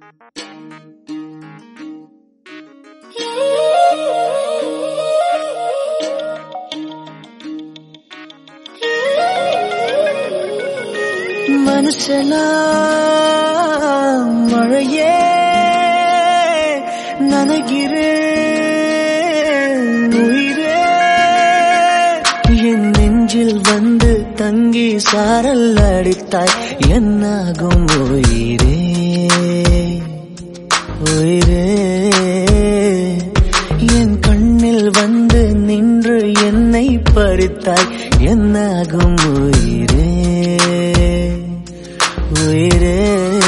மனசெல்லாம் மழையே நனைகிறேன் உயிரே என் நெஞ்சில் வந்து தங்கி சாரல் அடித்தாய் என்னாகும் உயிரே உயிரே என் கண்ணில் வந்து நின்று என்னை பறித்தாய் என்னாகும் உயிரே உயிரே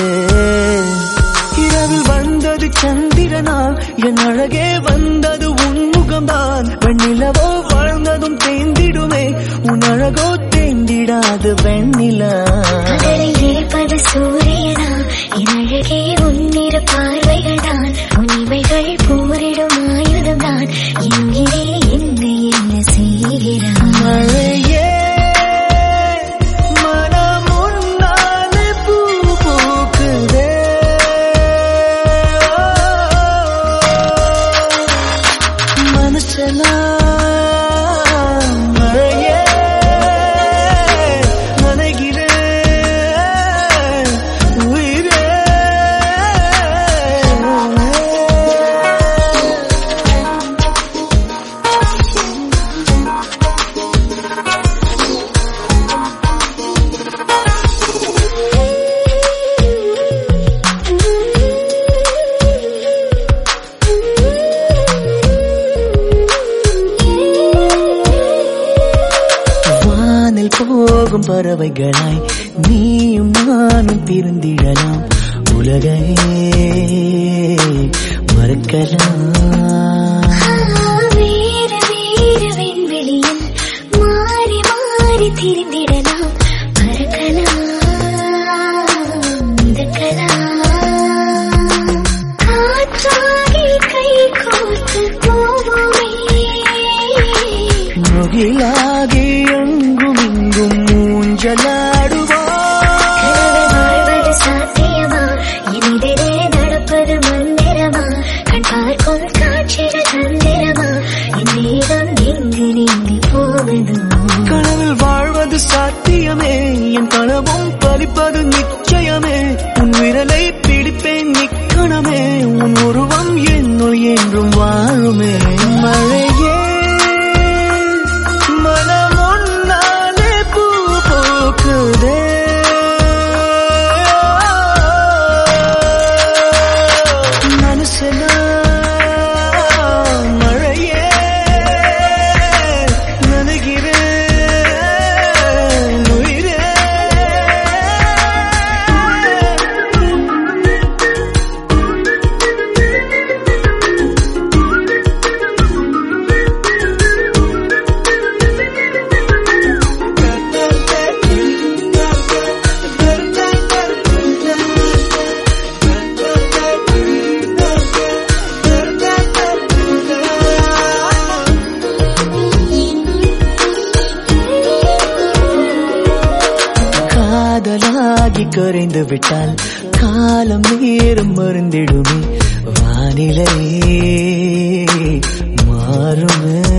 இரவில் வந்தது சந்திரனா என் அழகே வந்தது உன்முகம்தான் வெண்ணிலவோ வாழ்ந்ததும் தேந்திடுமே உன் அழகோ தேந்திடாது வெண்ணிலா பகலில் இருப்பது சூரியனா என் அழகே உன்னிற பார்வைகள்தான் உனிமைகள் போரிடும் ஆயுதம்தான் எங்கிலே என்னை என்ன செய்கிறான் மழையே மனம் உன்னாலே பூ பூக்குதே மனசெல்லாம் மழையே நனைகிறேன் உயிரே வானில் போகும் பறவைகளாய் நீயும் நானும் பிரிந்திடலாம் உலகையே மறுக்கலாம் வேறு வேறு விண்வெளியில் மாறி மாறி திரிந்திடலாம் பறக்கலாம் மிதக்கலாம் காற்றாகி கை கோர்த்து போவோமே முகிலாகி எங்கும் இங்கும் ஊஞ்சலாடுவா கனவு வாழ்வது சாத்தியமா எதிரே நடப்பது மந்திரமா கண் பார்க்கும் காட்சிகள் தந்திரமா என் நேரம் எங்கு நீங்கி போவதோ கனவில் வாழ்வது சாத்தியமே என் கனவும் பலிப்பது நிச்சயமே உன் விரலை பிடிப்பேன் நிக்கணமே உன் உருவம் என்னுள் என்றும் வாழுமே மழையே மனம் உன்னாலே பூ பூக்குதே மனசெல்லாம் மழையே நனைகிறேன் உயிரே காதலாகி கரைந்து விட்டால் காலம் நேரம் மருந்திடுமே வானிலை மாறுமே